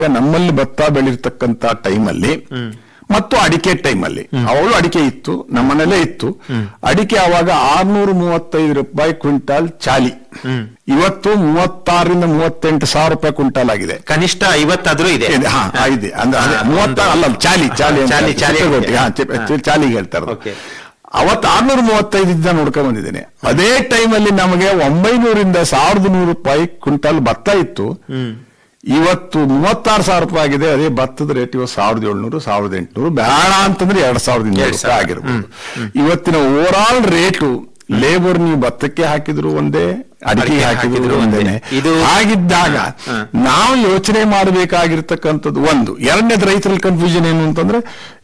ನಮ್ಮಲ್ಲಿ ಭತ್ತ ಬೆಳಿರ್ತಕ್ಕಂತ ಟೈಮಲ್ಲಿ ಮತ್ತು ಅಡಿಕೆ ಟೈಮಲ್ಲಿ ಅವಳು ಅಡಿಕೆ ಇತ್ತು ನಮ್ಮನೆಲ್ಲೇ ಇತ್ತು ಅಡಿಕೆ ಅವಾಗ ಆರ್ನೂರ ಮೂವತ್ತೈದು ರೂಪಾಯಿ ಕ್ವಿಂಟಾಲ್ ಚಾಲಿ ಇವತ್ತು ಮೂವತ್ತಾರರಿಂದ ಮೂವತ್ತೆಂಟು ಸಾವಿರ ರೂಪಾಯಿ ಕ್ವಿಂಟಾಲ್ ಆಗಿದೆ ಕನಿಷ್ಠ ಐವತ್ತಾದ್ರೂ ಇದೆ ಇದೆ, ಹಾ, ಹಾ, ಇದೆ ಅಂದ್ರೆ ಅದೇ ಹಾ, ಮೂವತ್ತ ಒಂದು- ಅಲ್ಲ ಚಾಲಿ ಚಾಲಿ ಅಂತ ಚಾಲಿ, ಚಾಲಿ ಚಿಪ್ಪೆಗೊಟ್ಟಿ, ಹಾ, ಚಿಪ್ಪೆ- ಹಾ. ಚಿ- ಚಾಲಿಗೆ ಹೇಳ್ತಾರೆ Okay. ಅವತ್ತು ಆರ್ನೂರ ಮೂವತ್ತೈದು ಇದ್ದ ನೋಡ್ಕೊಂಡ್ ಬಂದಿದ್ದೇನೆ ಅದೇ ಟೈಮಲ್ಲಿ ನಮಗೆ ಒಂಬೈನೂರಿಂದ ಸಾವಿರದ ನೂರು ರೂಪಾಯಿ ಕ್ವಿಂಟಾಲ್ ಭತ್ತ ಇತ್ತು ಇವತ್ತು ಮೂವತ್ತಾರು ಸಾವಿರ ರೂಪಾಯಿ ಆಗಿದೆ ಅದೇ ಭತ್ತದ ರೇಟ್ ಇವತ್ತು ಸಾವಿರದ ಏಳ್ನೂರು ಸಾವಿರದ ಎಂಟುನೂರು ಬೇಡ ಅಂತಂದ್ರೆ ಎರಡ್ ಸಾವಿರದ ಇನ್ನೂರು ಎರಡ್ ರೂಪಾಯಿ ಸಾವಿರ. ಆಗಿರ್ಬೋದು ಇವತ್ತಿನ ಓವರ್ ಆಲ್ ರೇಟು ಲೇಬರ್ ನೀವು ಭತ್ತಕ್ಕೆ ಹಾಕಿದ್ರು ಒಂದೇ ಅಡಿಕೆ ಅಡಿಕೆ ಹಾಕಿದ್ರು ಹಾಕಿದ್ರು ಒಂದೇನೆ ಒಂದೇ. ಇದು- ಆಗಿದ್ದಾಗ ಹಾ. ನಾವು ಯೋಚನೆ ಮಾಡಬೇಕಾಗಿರ್ತಕ್ಕಂಥದ್ದು ಒಂದು ಎರಡನೇದು ರೈತರ ಕನ್ಫ್ಯೂಷನ್ ಏನು ಅಂತಂದ್ರೆ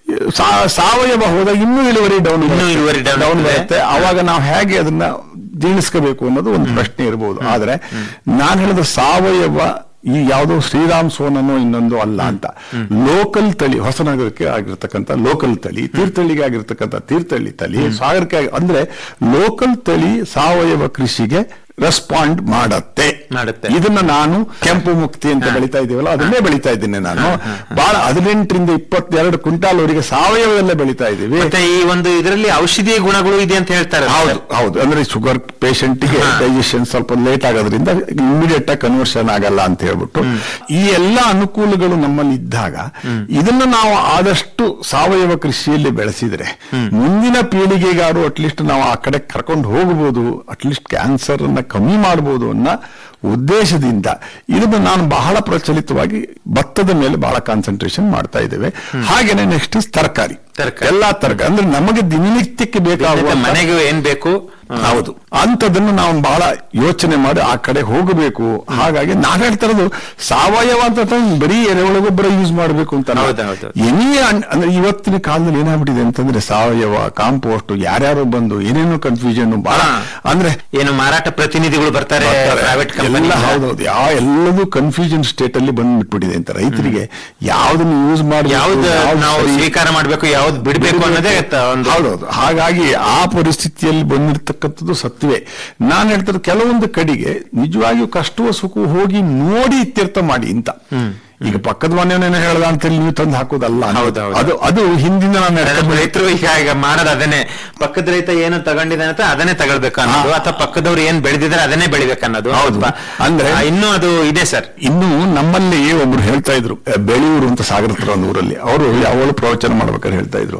ಸಾ- ಸಾವಯವ ಹೋದಾಗ ಇನ್ನೂ ಇಳುವರಿ ಡೌನ್ ಇನ್ನೂ ಇಳುವರಿ down ಡೌನ್ ಇರ್ತದೆ. ಬರುತ್ತೆ ಅವಾಗ ನಾವು ಹೇಗೆ ಅದನ್ನ ಜೀರ್ಣಿಸ್ಕೋಬೇಕು ಅನ್ನೋದು ಒಂದು ಪ್ರಶ್ನೆ ಇರಬಹುದು ಆದ್ರೆ ನಾನು ಹೇಳಿದ ಸಾವಯವ ಈ ಯಾವುದೋ ಶ್ರೀರಾಮ್ ಸೋನನೋ ಇನ್ನೊಂದು ಅಲ್ಲ ಅಂತ ಲೋಕಲ್ ತಳಿ ಹೊಸನಗರಕ್ಕೆ ಆಗಿರ್ತಕ್ಕಂಥ ಲೋಕಲ್ ತಳಿ ತೀರ್ಥಹಳ್ಳಿಗೆ ಆಗಿರ್ತಕ್ಕಂಥ ತೀರ್ಥಹಳ್ಳಿ ತಳಿ ಸಾಗರಕ್ಕೆ ಆಗಿ- ಅಂದ್ರೆ ಲೋಕಲ್ ತಳಿ ಸಾವಯವ ಕೃಷಿಗೆ ರೆಸ್ಪಾಂಡ್ ಮಾಡತ್ತೆ ಮಾಡುತ್ತೆ. ಇದನ್ನ ನಾನು ಕೆಂಪು ಮುಕ್ತಿ ಅಂತ ಬೆಳಿತಾ ಇದೀವಲ್ಲ ಅದನ್ನೇ ಬೆಳಿತಾ ಇದ್ದೀನಿ ನಾನು ಬಹಳ ಹದಿನೆಂಟರಿಂದ ಇಪ್ಪತ್ತೆರಡು ಕ್ವಿಂಟಾಲ್ ವರೆಗೆ ಸಾವಯವದಲ್ಲೇ ಬೆಳಿತಾ ಇದ್ದೀವಿ ಮತ್ತೆ ಈ ಒಂದು ಇದರಲ್ಲಿ ಔಷಧೀಯ ಗುಣಗಳು ಇದೆ ಅಂತ ಹೇಳ್ತಾರೆ ಹೌದು ಹೌದು ಅಂದ್ರೆ ಶುಗರ್ ಗೆ ಡೈಜೆಷನ್ ಸ್ವಲ್ಪ ಲೇಟ್ ಆಗೋದ್ರಿಂದ ಇಮಿಡಿಯೇಟ್ ಆಗಿ ಕನ್ವರ್ಷನ್ ಆಗಲ್ಲ ಅಂತ ಹೇಳ್ಬಿಟ್ಟು ಈ ಎಲ್ಲ ಅನುಕೂಲಗಳು ನಮ್ಮಲ್ಲಿ ಇದ್ದಾಗ ಇದನ್ನ ನಾವು ಆದಷ್ಟು ಸಾವಯವ ಕೃಷಿಯಲ್ಲಿ ಬೆಳೆಸಿದ್ರೆ ಮುಂದಿನ ಪೀಳಿಗೆಗಾರು ಅಟ್ಲೀಸ್ಟ್ ನಾವು ಆ ಕಡೆ ಕರ್ಕೊಂಡು ಹೋಗಬಹುದು ಅಟ್ಲೀಸ್ಟ್ ಕ್ಯಾನ್ಸರ್ ಅನ್ನ ಕಮ್ಮಿ ಮಾಡಬಹುದು ಅನ್ನೋ ಉದ್ದೇಶದಿಂದ ಇದನ್ನು ನಾನು ಬಹಳ ಪ್ರಚಲಿತವಾಗಿ ಭತ್ತದ ಮೇಲೆ ಬಹಳ ಕಾನ್ಸಂಟ್ರೇಷನ್ ಮಾಡ್ತಾ ಇದ್ದೇವೆ ಹಾಗೇನೆ ನೆಕ್ಸ್ಟ್ ತರಕಾರಿ ತರಕಾರಿ. ಎಲ್ಲಾ ತರಕಾರಿ ಅಂದ್ರೆ ನಮಗೆ ದಿನನಿತ್ಯಕ್ಕೆ ಬೇಕಾಗುವ ಮನೆಗೆ ಏನ್ ಬೇಕು ಹೌದು ಅಂತದನ್ನು ನಾವು ಬಹಳ ಯೋಚನೆ ಮಾಡಿ ಆ ಕಡೆ ಹೋಗಬೇಕು ಹಾಗಾಗಿ ನಾವ್ ಹೇಳ್ತಾ ಇರೋದು ಸಾವಯವ ಅಂತ ತಂದ್ರೆ ಬರೀ ಎರೆಹುಳ ಗೊಬ್ಬರ ಯೂಸ್ ಮಾಡಬೇಕು ಅಂತ ಅಲ್ಲ. ಹೌದು, ಹೌದು. ಎನಿ ಅನ್- ಅಂದ್ರೆ ಇವತ್ತಿನ ಕಾಲದಲ್ಲಿ ಏನಾಗ್ಬಿಟ್ಟಿದೆ ಅಂತಂದ್ರೆ ಸಾವಯವ ಕಾಂಪೋಸ್ಟ್ ಯಾರ್ಯಾರು ಬಂದು ಏನೇನೋ ಕನ್ಫ್ಯೂಷನ್ ಬಹಳ ಹಾ. ಅಂದ್ರೆ ಏನು ಮಾರಾಟ ಪ್ರತಿನಿಧಿಗಳು ಬರ್ತಾರೆ ಪ್ರೈವೇಟ್ ಎಲ್ಲ ಕಂಪನಿ ಹೌದೌದು ಯಾವ ಎಲ್ಲದೂ ಕನ್ಫ್ಯೂಷನ್ ಸ್ಟೇಟ್ ಅಲ್ಲಿ ಬಂದ್ಬಿಟ್ಬಿಟ್ಟಿದೆ ಅಂತ ರೈತರಿಗೆ ಯಾವ್ದನ್ನ ಯೂಸ್ ಮಾಡಿ ಯಾವ್ದು ನಾವು ಸ್ವೀಕಾರ ಮಾಡ್ಬೇಕು ಯಾವ್ದು ಬಿಡ್ಬೇಕು ಅನ್ನೋದೇ ತ- ಒಂದು ಹೌದೌದು ಹಾಗಾಗಿ ಆ ಪರಿಸ್ಥಿತಿಯಲ್ಲಿ ಬಂದಿರತಕ್ಕಂಥದ್ದು ಸತ್ಯವೇ ನಾನು ಹೇಳ್ತಾರೆ ಕೆಲವೊಂದು ಕಡೆಗೆ ನಿಜವಾಗಿಯೂ ಕಷ್ಟವ ಸುಖ ಹೋಗಿ ನೋಡಿ ಇತ್ಯರ್ಥ ಮಾಡಿ ಅಂತ ಈಗ ಪಕ್ಕದ ಮನೆಯವನೇನೋ ಹೇಳ್ದ ಅಂತೇಳಿ ನೀವು ತಂದು ಹಾಕೋದಲ್ಲ ಹೌದು, ಹೌದು. ಅದು ಅದು ಹಿಂದಿನ ನಾನು ನಮ್ಮ ಹೇಳ್ಕೊಂಡು ರೈತರು ಈಗ ಈಗ ಮಾಡೋದು ಅದನ್ನೇ ಪಕ್ಕದ ರೈತ ಏನು ತಗೊಂಡಿದ್ದಾನೆ ಅಂತ ಅದನ್ನೇ ತಗೊಳ್ಬೇಕು ಅನ್ನೋದು ಅಥವಾ ಪಕ್ಕದವ್ರು ಏನ್ ಬೆಳೆದಿದ್ದಾರೆ ಅದನ್ನೇ ಬೆಳಿಬೇಕು ಅನ್ನೋದು ಹೌದು. ಸ್ವಲ್ಪ, ಅಂದ್ರೆ- ಆ, ಇನ್ನೂ ಅದು ಇದೆ ಸರ್ ಇನ್ನು ನಮ್ಮಲ್ಲಿ ಒಬ್ರು ಹೇಳ್ತಾ ಇದ್ರು ಅಹ್, ಬೆಳೆಯೂರು ಅಂತ ಸಾಗರ ಹತ್ರ ಒಂದು ಊರಲ್ಲಿ ಅವರು ಯಾವಾಗಲೂ ಪ್ರವಚನ ಮಾಡ್ಬೇಕಾದ್ರೆ ಹೇಳ್ತಾ ಇದ್ರು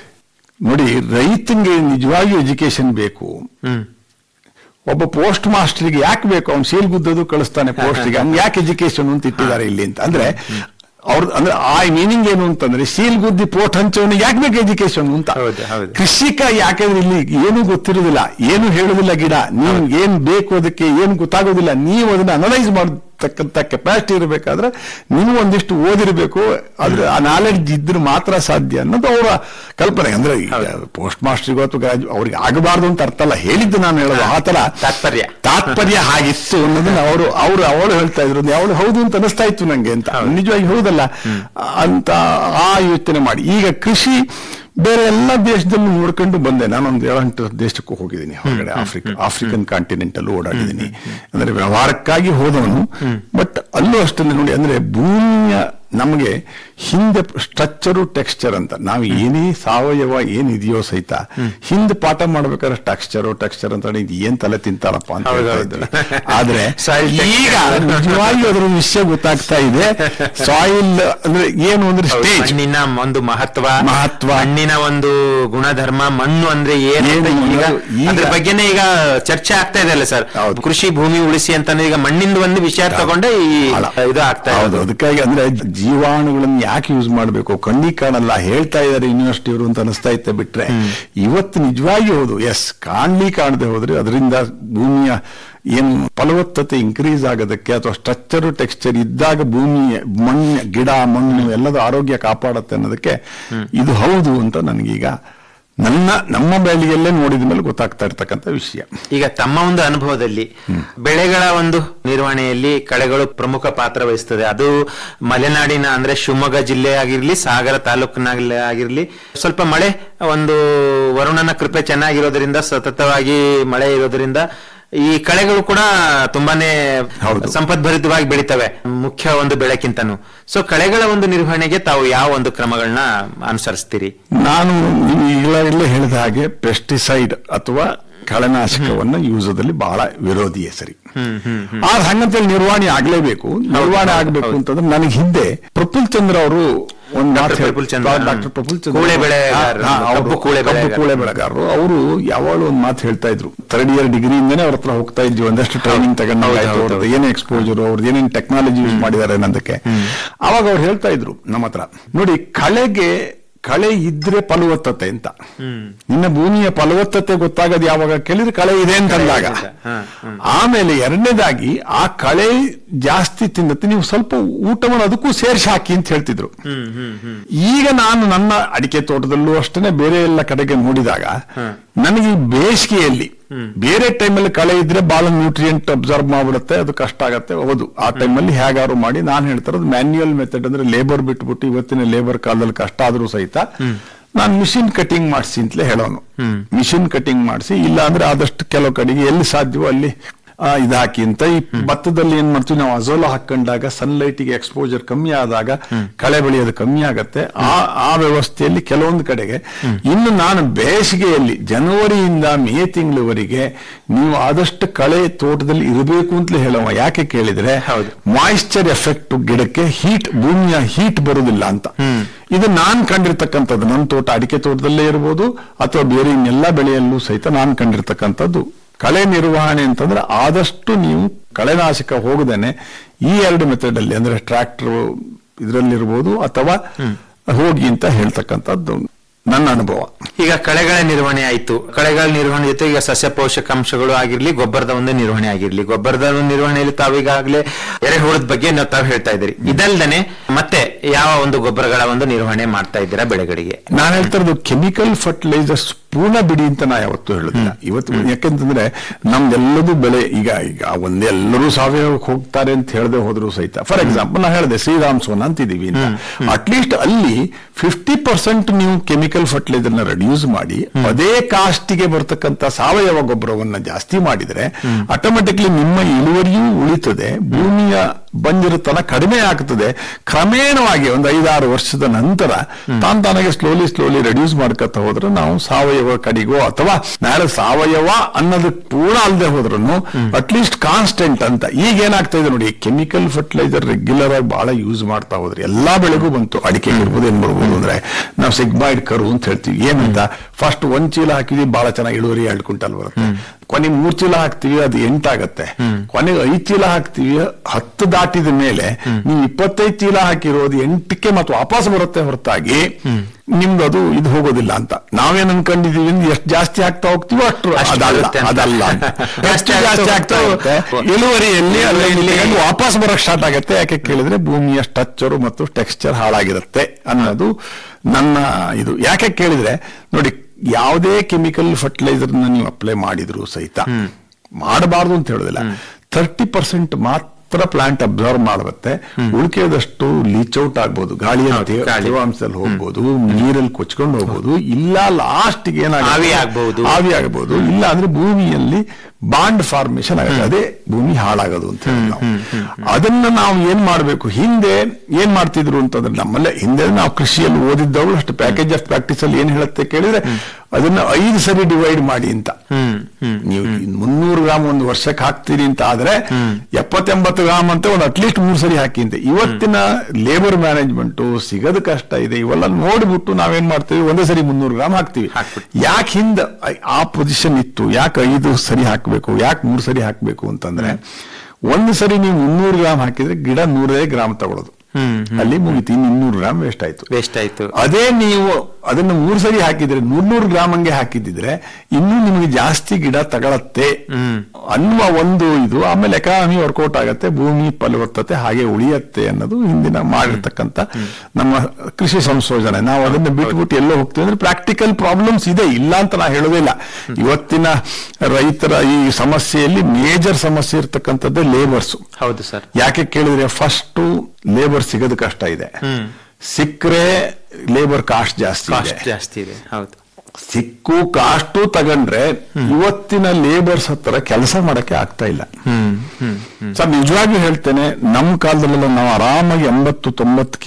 ನೋಡಿ ರೈತಂಗೆ ನಿಜವಾಗಿ ಎಜುಕೇಶನ್ ಬೇಕು ಹ್ಮ್ ಒಬ್ಬ ಪೋಸ್ಟ್ ಮಾಸ್ಟರ್ಗೆ ಯಾಕೆ ಬೇಕು ಅವ್ನು ಸೀಲ್ ಗುದ್ದೋದು ಕಳಿಸ್ತಾನೆ ಪೋಸ್ಟ್ಗೆ ಹಂಗೆ ಯಾಕೆ ಎಜುಕೇಶನ್ ಅಂತ ಇಟ್ಟಿದ್ದಾರೆ ಇಲ್ಲಿ ಅಂತ ಅಂದ್ರೆ ಅವ್ರ ಅಂದ್ರೆ ಆ ಮೀನಿಂಗ್ ಏನು ಅಂತಂದ್ರೆ ಸೀಲ್ ಗುದ್ದಿ ಪೋಸ್ಟ್ ಹಂಚೋನಿಗೆ ಯಾಕೆ ಬೇಕು ಎಜುಕೇಶನ್ ಅಂತ ಹೌದು, ಹೌದು. ಕೃಷಿಕ ಯಾಕಂದ್ರೆ ಇಲ್ಲಿ ಏನು ಗೊತ್ತಿರುವುದಿಲ್ಲ ಏನು ಹೇಳುದಿಲ್ಲ ಗಿಡ ನೀವು ಏನ್ ಬೇಕು ಅದಕ್ಕೆ ಏನು ಗೊತ್ತಾಗೋದಿಲ್ಲ ನೀವು ಅದನ್ನ ಅನಲೈಸ್ ಮಾಡತಕ್ಕಂತ ಕೆಪಾಸಿಟಿ ಇರಬೇಕಾದ್ರೆ ನೀವು ಒಂದಿಷ್ಟು ಓದಿರಬೇಕು ಆದ್ರೆ ಆ ನಾಲೆಡ್ಜ್ ಇದ್ರೆ ಮಾತ್ರ ಸಾಧ್ಯ ಅನ್ನೋದು ಅವರ ಕಲ್ಪನೆ ಅಂದ್ರೆ ಪೋಸ್ಟ್ ಮಾಸ್ಟರ್ಗೂ ಅಥವಾ ಗ್ರಾಜು ಅವ್ರಿಗೆ ಆಗಬಾರ್ದು ಅಂತ ಅರ್ಥ ಅಲ್ಲ ಹೇಳಿದ್ದು ನಾನು ಹೇಳೋದು ಆ ತರ ತಾತ್ಪರ್ಯ. ತಾತ್ಪರ್ಯ ಹಾಗಿತ್ತು ಅನ್ನೋದನ್ನ ಅವರು ಅವರು ಅವಳು ಹೇಳ್ತಾ ಇದ್ರು ಅವಳು ಹೌದು ಅಂತ ಅನಿಸ್ತಾ ಇತ್ತು ನಂಗೆ ಅಂತ ನಿಜವಾಗಿ ಹೌದಲ್ಲ ಅಂತ ಆ ಯೋಚನೆ ಮಾಡಿ ಈಗ ಕೃಷಿ ಬೇರೆ ಎಲ್ಲ ದೇಶದಲ್ಲೂ ನೋಡ್ಕೊಂಡು ಬಂದೆ ನಾನೊಂದು ಏಳೆಂಟು ದೇಶಕ್ಕೂ ಹೋಗಿದ್ದೀನಿ ಹೊರಗಡೆ ಆಫ್ರಿಕಾ ಆಫ್ರಿಕನ್ ಕಾಂಟಿನೆಂಟ್ ಅಲ್ಲೂ ಓಡಾಡಿದ್ದೀನಿ ಅಂದ್ರೆ ವ್ಯವಹಾರಕ್ಕಾಗಿ ಹೋದವನು ಬಟ್ ಅಲ್ಲೂ ಅಷ್ಟಲ್ಲಿ ನೋಡಿ ಅಂದ್ರೆ ಭೂಮಿಯ ನಮಗೆ ಹಿಂದೆ ಸ್ಟ್ರಕ್ಚರು ಟೆಕ್ಸ್ಚರ್ ಅಂತ ನಾವು ಏನೇ ಸಾವಯವ ಏನಿದೆಯೋ ಸಹಿತ ಹಿಂದೆ ಪಾಠ ಮಾಡ್ಬೇಕಾದ್ರೆ ಟೆಕ್ಸ್ಚರು ಟೆಕ್ಸ್ಚರ್ ಅಂತ ಇದು ಏನ್ ತಲೆ ತಿಂತಾರಪ್ಪ ಅಂತ ಹೇಳ್ತಾ ಹೌದೌದು. ಇದ್ರು. ಆದ್ರೆ Soil texture. ಈಗ ನಿಜವಾಗಿ ಅದರ ವಿಷಯ ಗೊತ್ತಾಗ್ತಾ ಇದೆ ಸಾಯಿಲ್ ಅಂದ್ರೆ ಏನು ಅಂದ್ರೆ ಹೌದು, ಸ್ಟೇಜ್ ಮಣ್ಣಿನ ಒಂದು ಮಹತ್ವ ಮಹತ್ವ. ಮಣ್ಣಿನ ಒಂದು ಗುಣಧರ್ಮ ಮಣ್ಣು ಅಂದ್ರೆ ಏನು ಅಂತ ಏನು ಈಗ ಅನ್ನೋದು ಈಗ- ಅದ್ರ ಬಗ್ಗೆನೇ ಈಗ ಚರ್ಚೆ ಆಗ್ತಾ ಇದೆ ಅಲ್ಲ ಸರ್ ಹೌದು. ಕೃಷಿ ಭೂಮಿ ಉಳಿಸಿ ಅಂತ ಈಗ ಮಣ್ಣಿಂದ ಒಂದು ವಿಷಯ ತಗೊಂಡೆ ಈ ಅಲ್ಲ. ಇದು ಆಗ್ತಾ ಹೌದು ಇದೆ ಅದಕ್ಕಾಗಿ ಅಂದ್ರೆ ಜೀವಾಣುಗಳನ್ನ ಯಾಕೆ ಯೂಸ್ ಮಾಡಬೇಕು ಕಣ್ಣಿ ಕಾಣಲ್ಲ ಹೇಳ್ತಾ ಇದ್ದಾರೆ ಯೂನಿವರ್ಸಿಟಿ ಅವರು ಅಂತ ಅನಿಸ್ತಾ ಇತ್ತೆ ಬಿಟ್ರೆ ಇವತ್ತು ನಿಜವಾಗಿ ಹೌದು ಎಸ್ ಕಾಣ್ಲಿ ಕಾಣದೆ ಹೋದ್ರೆ ಅದರಿಂದ ಭೂಮಿಯ ಏನು ಫಲವತ್ತತೆ ಇನ್ಕ್ರೀಸ್ ಆಗೋದಕ್ಕೆ ಅಥವಾ ಸ್ಟ್ರಕ್ಚರ್ ಟೆಕ್ಸ್ಚರ್ ಇದ್ದಾಗ ಭೂಮಿಯ ಮಣ್ಣು ಗಿಡ ಮಣ್ಣು ಎಲ್ಲದ ಆರೋಗ್ಯ ಕಾಪಾಡುತ್ತೆ ಅನ್ನೋದಕ್ಕೆ ಇದು ಹೌದು ಅಂತ ನನಗೀಗ ನನ್ನ ನಮ್ಮ ಬೆಳೆಯಲ್ಲೇ ನೋಡಿದ ಮೇಲೆ ಗೊತ್ತಾಗ್ತಾ ಇರ್ತಕ್ಕಂಥ ವಿಷಯ ಈಗ ತಮ್ಮ ಒಂದು ಅನುಭವದಲ್ಲಿ ಬೆಳೆಗಳ ಒಂದು ನಿರ್ವಹಣೆಯಲ್ಲಿ ಕಳೆಗಳು ಪ್ರಮುಖ ಪಾತ್ರ ವಹಿಸ್ತದೆ ಅದು ಮಲೆನಾಡಿನ ಅಂದ್ರೆ ಶಿವಮೊಗ್ಗ ಜಿಲ್ಲೆ ಆಗಿರ್ಲಿ ಸಾಗರ ತಾಲೂಕಿನಲ್ಲಿ ಆಗಿರ್ಲಿ ಸ್ವಲ್ಪ ಮಳೆ ಒಂದು ವರುಣನ ಕೃಪೆ ಚೆನ್ನಾಗಿರೋದ್ರಿಂದ ಸತತವಾಗಿ ಮಳೆ ಇರೋದ್ರಿಂದ ಈ ಕಳೆಗಳು ಕೂಡ ತುಂಬಾನೇ ಹೌದು. ಸಂಪದ್ಭರಿತವಾಗಿ ಬೆಳಿತವೆ ಮುಖ್ಯ ಒಂದು ಬೆಳೆಕ್ಕಿಂತನೂ ಸೊ ಕಳೆಗಳ ಒಂದು ನಿರ್ವಹಣೆಗೆ ತಾವು ಯಾವ ಒಂದು ಕ್ರಮಗಳನ್ನ ಅನುಸರಿಸ್ತೀರಿ ನಾನು ನೀವು ಈಗಲೇ ಹೇಳಿದ ಹಾಗೆ ಪೆಸ್ಟಿಸೈಡ್ ಅಥವಾ ಕಳೆನಾಶಕವನ್ನ ಯೂಸದಲ್ಲಿ ಬಹಳ ವಿರೋಧಿಯೇ ಸರಿ ಆ ಸಂಗತಿಯಲ್ಲಿ ನಿರ್ವಹಣೆ ಆಗ್ಲೇಬೇಕು ನಿರ್ವಹಣೆ ಆಗ್ಬೇಕು ಅಂತಂದ್ರೆ ನನಗೆ ಹಿಂದೆ ಪ್ರಫುಲ್ ಚಂದ್ರ ಅವರು ಒಂದು ಮಾತು ಡಾಕ್ಟರ್ ಪ್ರಫುಲ್ ಚಂದ್ರ, ಡಾಕ್ಟರ್ ಪ್ರಫುಲ್ ಚಂದ್ರ ಕೂಳೆ ಬೆಳೆಗಾರರು, ಹಾ, ಹಾ, ಕಬ್ಬು ಅವರು ಕೂಳೆ ಕಬ್ಬು ಬೆಳೆಗಾರರು. ಕೂಳೆ ಬೆಳೆಗಾರರು ಅವರು ಯಾವಾಗಲೂ ಒಂದು ಮಾತು ಹೇಳ್ತಾ ಇದ್ರು ಥರ್ಡ್ ಇಯರ್ ಡಿಗ್ರಿಯಿಂದನೇ ಅವ್ರ ಹತ್ರ ಹೋಗ್ತಾ ಇದ್ವಿ ಒಂದಷ್ಟು ಟ್ರೈನಿಂಗ್ ಹೌದು, ತಗೊಂಡಾಯ್ತು ಹೌದು, ಅವ್ರದ್ದು ಏನೇ ಎಕ್ಸ್ಪೋಜರ್ ಅವ್ರದ್ದು ಏನೇನು ಟೆಕ್ನಾಲಜಿ ಯೂಸ್ ಮಾಡಿದ್ದಾರೆ ಅನ್ನೋದಕ್ಕೆ ಅವಾಗ ಅವ್ರು ಹೇಳ್ತಾ ಇದ್ರು ನಮ್ಮ ಹತ್ರ ನೋಡಿ ಕಳೆಗೆ ಕಳೆ ಇದ್ರೆ ಫಲವತ್ತತೆ ಅಂತ ನಿನ್ನ ಭೂಮಿಯ ಫಲವತ್ತತೆ ಗೊತ್ತಾಗದು ಯಾವಾಗ ಕೇಳಿದ್ರೆ ಕಳೆ ಇದೆ ಅಂತಂದಾಗ ಇದೆ, ಹಾ, ಆಮೇಲೆ ಎರಡನೇದಾಗಿ ಆ ಕಳೆ ಜಾಸ್ತಿ ತಿನ್ನತ್ತೆ ನೀವು ಸ್ವಲ್ಪ ಊಟವನ್ನು ಅದಕ್ಕೂ ಸೇರಿಸಿ ಹಾಕಿ ಅಂತ ಹೇಳ್ತಿದ್ರು ಈಗ ನಾನು ನನ್ನ ಅಡಿಕೆ ತೋಟದಲ್ಲೂ ಅಷ್ಟೇ ಬೇರೆ ಎಲ್ಲ ಕಡೆಗೆ ನೋಡಿದಾಗ ನನಗೆ ಈ ಬೇಸಿಗೆಯಲ್ಲಿ ಬೇರೆ ಟೈಮಲ್ಲಿ ಕಳೆ ಇದ್ರೆ ಬಹಳ ನ್ಯೂಟ್ರಿಯೆಂಟ್ ಅಬ್ಸರ್ವ್ ಮಾಡ್ಬಿಡುತ್ತೆ ಅದು ಕಷ್ಟ ಆಗತ್ತೆ ಹೌದು ಆ ಟೈಮಲ್ಲಿ ಹೇಗಾರು ಮಾಡಿ ನಾನು ಹೇಳ್ತಾರದು ಮ್ಯಾನ್ಯುಯಲ್ ಮೆಥಡ್ ಅಂದ್ರೆ ಲೇಬರ್ ಬಿಟ್ಬಿಟ್ಟು ಇವತ್ತಿನ ಲೇಬರ್ ಕಾಲದಲ್ಲಿ ಕಷ್ಟ ಆದ್ರೂ ಸಹಿತ ನಾನು ಮಿಷಿನ್ ಕಟಿಂಗ್ ಮಾಡಿಸಿ ಅಂತಲೇ ಹೇಳೋನು ಮಿಷಿನ್ ಕಟಿಂಗ್ ಮಾಡಿಸಿ ಇಲ್ಲ ಅಂದ್ರೆ ಆದಷ್ಟು ಕೆಲವು ಕಡೆಗೆ ಎಲ್ಲಿ ಸಾಧ್ಯವೋ ಅಲ್ಲಿ ಆ, ಇದು ಹಾಕಿ ಅಂತ ಈ ಭತ್ತದಲ್ಲಿ ಏನ್ ಮಾಡ್ತೀವಿ ನಾವು ಅಜೋಲ ಹಾಕೊಂಡಾಗ ಸನ್ಲೈಟಿಗೆ ಎಕ್ಸ್ಪೋಜರ್ ಕಮ್ಮಿ ಆದಾಗ ಕಳೆ ಬೆಳೆಯೋದು ಕಮ್ಮಿ ಆಗತ್ತೆ ಆ ಆ ವ್ಯವಸ್ಥೆಯಲ್ಲಿ ಕೆಲವೊಂದು ಕಡೆಗೆ ಇನ್ನು ನಾನು ಬೇಸಿಗೆಯಲ್ಲಿ ಜನವರಿಯಿಂದ ಮೇ ತಿಂಗಳವರೆಗೆ ನೀವು ಆದಷ್ಟು ಕಳೆ ತೋಟದಲ್ಲಿ ಇರಬೇಕು ಅಂತಲೇ ಹೇಳುವ ಯಾಕೆ ಕೇಳಿದ್ರೆ ಹೌದು. ಮಾಯಿಶ್ಚರ್ ಎಫೆಕ್ಟ್ ಗಿಡಕ್ಕೆ ಹೀಟ್ ಭೂಮಿಯ ಹೀಟ್ ಬರುವುದಿಲ್ಲ ಅಂತ ಇದು ನಾನ್ ಕಂಡಿರ್ತಕ್ಕಂಥದ್ದು ನನ್ನ ತೋಟ ಅಡಿಕೆ ತೋಟದಲ್ಲೇ ಇರ್ಬೋದು ಅಥವಾ ಬೇರೆ ಇನ್ನೆಲ್ಲ ಬೆಳೆಯಲ್ಲೂ ಸಹಿತ ನಾನ್ ಕಂಡಿರ್ತಕ್ಕಂಥದ್ದು ಕಳೆ ನಿರ್ವಹಣೆ ಅಂತಂದ್ರೆ ಆದಷ್ಟು ನೀವು ಕಳೆನಾಶಕ ಹೋಗದೇನೆ ಈ ಎರಡು ಮೆಥಡ್ ಅಲ್ಲಿ ಅಂದ್ರೆ ಟ್ರ್ಯಾಕ್ಟರ್ ಇದರಲ್ಲಿರ್ಬೋದು ಅಥವಾ ಹೋಗಿ ಅಂತ ಹೇಳ್ತಕ್ಕಂಥದ್ದು ನನ್ನ ಅನುಭವ ಈಗ ಕಳೆಗಳ ನಿರ್ವಹಣೆ ಆಯ್ತು ಕಳೆಗಳ ನಿರ್ವಹಣೆ ಜೊತೆ ಈಗ ಸಸ್ಯ ಪೋಷಕಾಂಶಗಳು ಆಗಿರ್ಲಿ ಗೊಬ್ಬರದ ಒಂದು ನಿರ್ವಹಣೆ ಆಗಿರ್ಲಿ ಗೊಬ್ಬರದ ಒಂದು ನಿರ್ವಹಣೆಯಲ್ಲಿ ತಾವೀಗಾಗಲೇ ಎರೆಹುಳದ ಬಗ್ಗೆ ನಾವು ತಾವು ಹೇಳ್ತಾ ಇದ್ದೀರಿ ಇದಲ್ದನೆ ಮತ್ತೆ ಯಾವ ಒಂದು ಗೊಬ್ಬರಗಳ ಒಂದು ನಿರ್ವಹಣೆ ಮಾಡ್ತಾ ಇದ್ದೀರಾ ಬೆಳೆಗಳಿಗೆ ನಾನು ಹೇಳ್ತಾ ಇರೋದು ಕೆಮಿಕಲ್ ಫರ್ಟಿಲೈಸರ್ಸ್ ಪೂರ್ಣ ಬಿಡಿ ಅಂತ ನಾ ಯಾವತ್ತೂ ಹೇಳುದಿಲ್ಲ ಇವತ್ತು ಯಾಕೆಂತಂದ್ರೆ ನಮ್ದೆಲ್ಲದೂ ಬೆಳೆ ಈಗ ಈಗ ಒಂದೇ ಎಲ್ಲರೂ ಸಾವಯವಕ್ಕೆ ಹೋಗ್ತಾರೆ ಅಂತ ಹೇಳದೆ ಹೋದ್ರು ಸಹಿತ ಫಾರ್ ಎಕ್ಸಾಂಪಲ್ ನಾ ಹೇಳಿದೆ ಶ್ರೀರಾಮ್ ಸೋನ ಅಂತಿದೀವಿ ಅಂತ ಅಟ್ಲೀಸ್ಟ್ ಅಲ್ಲಿ ಫಿಫ್ಟಿ ಪರ್ಸೆಂಟ್ ನೀವು ಕೆಮಿಕಲ್ ಫರ್ಟಿಲೈಸರ್ ನ ರೆಡ್ಯೂಸ್ ಮಾಡಿ ಅದೇ ಕಾಸ್ಟಿಗೆ ಬರ್ತಕ್ಕಂಥ ಸಾವಯವ ಗೊಬ್ಬರವನ್ನ ಜಾಸ್ತಿ ಮಾಡಿದ್ರೆ ಆಟೋಮೆಟಿಕ್ಲಿ ನಿಮ್ಮ ಇಳುವರಿಯೂ ಉಳಿತದೆ ಭೂಮಿಯ ಬಂದಿರುತ್ತನ ಕಡಿಮೆ ಆಗ್ತದೆ ಕ್ರಮೇಣವಾಗಿ ಒಂದು ಐದಾರು ವರ್ಷದ ನಂತರ ತಾನ್ ತಾನಾಗೆ ಸ್ಲೋಲಿ ಸ್ಲೋಲಿ ರೆಡ್ಯೂಸ್ ಮಾಡ್ಕೊತ ಹೋದ್ರೆ ನಾವು ಸಾವಯವ ಕಡೆಗೋ ಅಥವಾ ನಾಳೆ ಸಾವಯವ ಅನ್ನೋದು ಪೂರ್ಣ ಅಲ್ಲದೆ ಹೋದ್ರು ಅಟ್ಲೀಸ್ಟ್ ಕಾನ್ಸ್ಟೆಂಟ್ ಅಂತ ಈಗ ಏನಾಗ್ತಾ ಇದೆ ನೋಡಿ ಕೆಮಿಕಲ್ ಫರ್ಟಿಲೈಸರ್ ರೆಗ್ಯುಲರ್ ಆಗಿ ಬಹಳ ಯೂಸ್ ಮಾಡ್ತಾ ಹೋದ್ರೆ ಎಲ್ಲಾ ಬೆಳೆಗೂ ಬಂತು ಅಡಿಕೆ ಇರ್ಬೋದು ಏನ್ ಬರ್ಬೋದು ಅಂದ್ರೆ ನಾವು ಸಿಗ್ಬಾಯ್ಡ್ ಕರು ಅಂತ ಹೇಳ್ತೀವಿ ಏನಂತ ಫಸ್ಟ್ ಒಂದ್ ಚೀಲ ಹಾಕಿದ್ವಿ ಬಹಳ ಚೆನ್ನಾಗಿ ಇಳುವರಿ ಎರಡು ಕ್ವಿಂಟಲ್ ಬರುತ್ತೆ ಕೊನೆಗೆ ಮೂರ್ ಚೀಲ ಹಾಕ್ತಿವಿ ಅದು ಎಂಟಾಗತ್ತೆ ಕೊನೆಗೆ ಐದ್ ಚೀಲ ಹಾಕ್ತಿವಿ ಹತ್ತು ದಾಟಿದ ಮೇಲೆ ನೀವು ಇಪ್ಪತ್ತೈದು ಚೀಲ ಹಾಕಿರೋದು ಎಂಟಕ್ಕೆ ಮತ್ತೆ ವಾಪಸ್ ಬರುತ್ತೆ ಹೊರತಾಗಿ ನಿಮ್ದು ಅದು ಇದು ಹೋಗೋದಿಲ್ಲ ಅಂತ ನಾವೇನ್ ಅನ್ಕೊಂಡಿದೀವಿ ಅಂದ್ರೆ ಎಷ್ಟು ಜಾಸ್ತಿ ಆಗ್ತಾ ಹೋಗ್ತೀವೋ ಅಷ್ಟು ಅಷ್ಟು ಅದಲ್ಲ ಬರುತ್ತೆ ಅಂತ. ಅದಲ್ಲ ಅಂತ. ಜಾಸ್ತಿ ಎಷ್ಟು ಜಾಸ್ತಿ ಆಗ್ತಾ ಆಗ್ತಾ ಹೋಗುತ್ತೆ ಹೋಗುತ್ತೆ. ಇಳುವರಿಯಲ್ಲಿ ಅಲ್ಲಿ ಇಳುವರಿಯಲ್ಲಿ ಇಲ್ಲಿ ವಾಪಸ್ ಬರೋಕ್ ಸ್ಟಾರ್ಟ್ ಆಗುತ್ತೆ ಯಾಕೆ ಕೇಳಿದ್ರೆ ಭೂಮಿಯ ಸ್ಟ್ರಕ್ಚರ್ ಮತ್ತು ಟೆಕ್ಸ್ಚರ್ ಹಾಳಾಗಿರುತ್ತೆ ಅನ್ನೋದು ನನ್ನ ಇದು ಯಾಕೆ ಕೇಳಿದ್ರೆ ನೋಡಿ ಯಾವುದೇ ಕೆಮಿಕಲ್ ಫರ್ಟಿಲೈಸರ್ ನೀವು ಅಪ್ಲೈ ಮಾಡಿದ್ರು ಸಹಿತ ಮಾಡಬಾರ್ದು ಅಂತ ಹೇಳೋದಿಲ್ಲ ತರ್ಟಿ ಪರ್ಸೆಂಟ್ ಮಾತ್ರ ಪ್ಲಾಂಟ್ ಅಬ್ಸರ್ವ್ ಮಾಡುತ್ತೆ ಉಳಿಕೆದಷ್ಟು ಲೀಚ್ ಔಟ್ ಆಗ್ಬೋದು ಗಾಳಿಯ ಹೌದು, ತೇ- ಗಾಳಿ. ತೇವಾಂಶದಲ್ಲಿ ಹೋಗ್ಬೋದು ನೀರಲ್ಲಿ ಕೊಚ್ಕೊಂಡು ಹೋಗ್ಬೋದು ಇಲ್ಲ ಲಾಸ್ಟ್ ಏನಾಗುತ್ತೆ ಆವಿ ಆಗ್ಬಹುದು. ಆವಿ ಆಗಬಹುದು ಇಲ್ಲ ಅಂದ್ರೆ ಭೂಮಿಯಲ್ಲಿ ಬಾಂಡ್ ಫಾರ್ಮೇಶನ್ ಆಗುತ್ತೆ ಅದೇ ಭೂಮಿ ಹಾಳಾಗೋದು ಅಂತ ಹೇಳಿ ನಾವು ಅದನ್ನ ನಾವು ಏನ್ ಮಾಡ್ಬೇಕು ಹಿಂದೆ ಏನ್ ಮಾಡ್ತಿದ್ರು ಅಂತಂದ್ರೆ ನಮ್ಮಲ್ಲೇ ಹಿಂದೆ ನಾವು ಕೃಷಿಯಲ್ಲಿ ಓದಿದ್ದವರು ಅಷ್ಟು ಪ್ಯಾಕೇಜ್ ಆಫ್ ಪ್ರಾಕ್ಟೀಸ್ ಅಲ್ಲಿ ಏನ್ ಹೇಳುತ್ತೆ ಕೇಳಿದ್ರೆ ಅದನ್ನ ಐದು ಸರಿ ಡಿವೈಡ್ ಮಾಡಿ ಅಂತ ನೀವು ಮುನ್ನೂರು ಗ್ರಾಮ್ ಒಂದು ವರ್ಷಕ್ಕೆ ಹಾಕ್ತೀರಿ ಅಂತ ಆದ್ರೆ ಎಪ್ಪತ್ತೆಂಬತ್ತು ಗ್ರಾಮ್ ಅಂತ ಒಂದು ಅಟ್ಲೀಸ್ಟ್ ಮೂರು ಸರಿ ಹಾಕಿ ಅಂತ ಇವತ್ತಿನ ಲೇಬರ್ ಮ್ಯಾನೇಜ್ಮೆಂಟ್ ಸಿಗೋದು ಕಷ್ಟ ಇದೆ ಇವೆಲ್ಲ ನೋಡ್ಬಿಟ್ಟು ನಾವೇನ್ ಮಾಡ್ತೀವಿ ಒಂದೇ ಸರಿ ಮುನ್ನೂರು ಗ್ರಾಮ್ ಹಾಕ್ತಿವಿ ಹಾಕ್ಬಿಟ್ಟು. ಯಾಕೆ ಹಿಂದ ಆ ಪೊಸಿಷನ್ ಇತ್ತು ಯಾಕೆ ಐದು ಸರಿ ಹಾಕಬೇಕು ಯಾಕೆ ಮೂರು ಸರಿ ಹಾಕಬೇಕು ಅಂತಂದ್ರೆ ಒಂದು ಸರಿ ನೀವು ಮುನ್ನೂರು ಗ್ರಾಮ್ ಹಾಕಿದ್ರೆ ಗಿಡ ನೂರೇ ಗ್ರಾಮ್ ತಗೊಳ್ಳೋದು ಅಲ್ಲಿ ಮುಗಿತು ಇನ್ನು ಇನ್ನೂರು ಗ್ರಾಮ್ ವೇಸ್ಟ್ ಆಯ್ತು ವೇಸ್ಟ್ ಆಯ್ತು ಅದೇ ನೀವು ಅದನ್ನು ಮೂರು ಸರಿ ಹಾಕಿದ್ರೆ ನೂರ್ನೂರು ಗ್ರಾಮ್ ಹಂಗೆ ಹಾಕಿದ್ರೆ ಇನ್ನೂ ನಿಮಗೆ ಜಾಸ್ತಿ ಗಿಡ ತಗೊಳತ್ತೆ ಅನ್ನುವ ಒಂದು ಇದು ಆಮೇಲೆ ಎಕಾನಮಿ ವರ್ಕೌಟ್ ಆಗತ್ತೆ ಭೂಮಿ ಫಲವತ್ತತೆ ಹಾಗೆ ಉಳಿಯತ್ತೆ ಅನ್ನೋದು ಹಿಂದಿನ ಮಾಡಿರ್ತಕ್ಕಂಥ ನಮ್ಮ ಕೃಷಿ ಸಂಶೋಧನೆ ನಾವು ಅದನ್ನ ಬಿಟ್ಬಿಟ್ಟು ಎಲ್ಲೋ ಹೋಗ್ತೀವಿ ಅಂದ್ರೆ ಪ್ರಾಕ್ಟಿಕಲ್ ಪ್ರಾಬ್ಲಮ್ಸ್ ಇದೆ ಇಲ್ಲ ಅಂತ ನಾ ಹೇಳೋದಿಲ್ಲ ಇವತ್ತಿನ ರೈತರ ಈ ಸಮಸ್ಯೆಯಲ್ಲಿ ಮೇಜರ್ ಸಮಸ್ಯೆ ಇರ್ತಕ್ಕಂಥದ್ದೇ ಲೇಬರ್ಸ್ ಹೌದು ಸರ್ ಯಾಕೆ ಕೇಳಿದ್ರೆ ಫಸ್ಟ್ ಲೇಬರ್ ಸಿಗೋದು ಕಷ್ಟ ಇದೆ ಸಿಕ್ಕರೆ ಲೇಬರ್ ಕಾಸ್ಟ್ ಜಾಸ್ತಿ ಇದೆ ಕಾಸ್ಟ್ ಜಾಸ್ತಿ ಇದೆ ಹೌದು ಸಿಕ್ಕು ಕಾಸ್ಟು ತಗೊಂಡ್ರೆ ಇವತ್ತಿನ ಲೇಬರ್ಸ್ ಹತ್ರ ಕೆಲಸ ಮಾಡಕ್ಕೆ ಆಗ್ತಾ ಇಲ್ಲ ಹ್ಮ್ ಹ್ಮ್ ಹ್ಮ್ ಸರ್ ನಿಜವಾಗಿ ಹೇಳ್ತೇನೆ ನಮ್ಮ ಕಾಲದಲ್ಲೆಲ್ಲ ನಾವು ಆರಾಮಾಗಿ ಎಂಬತ್ತು ತೊಂಬತ್ತು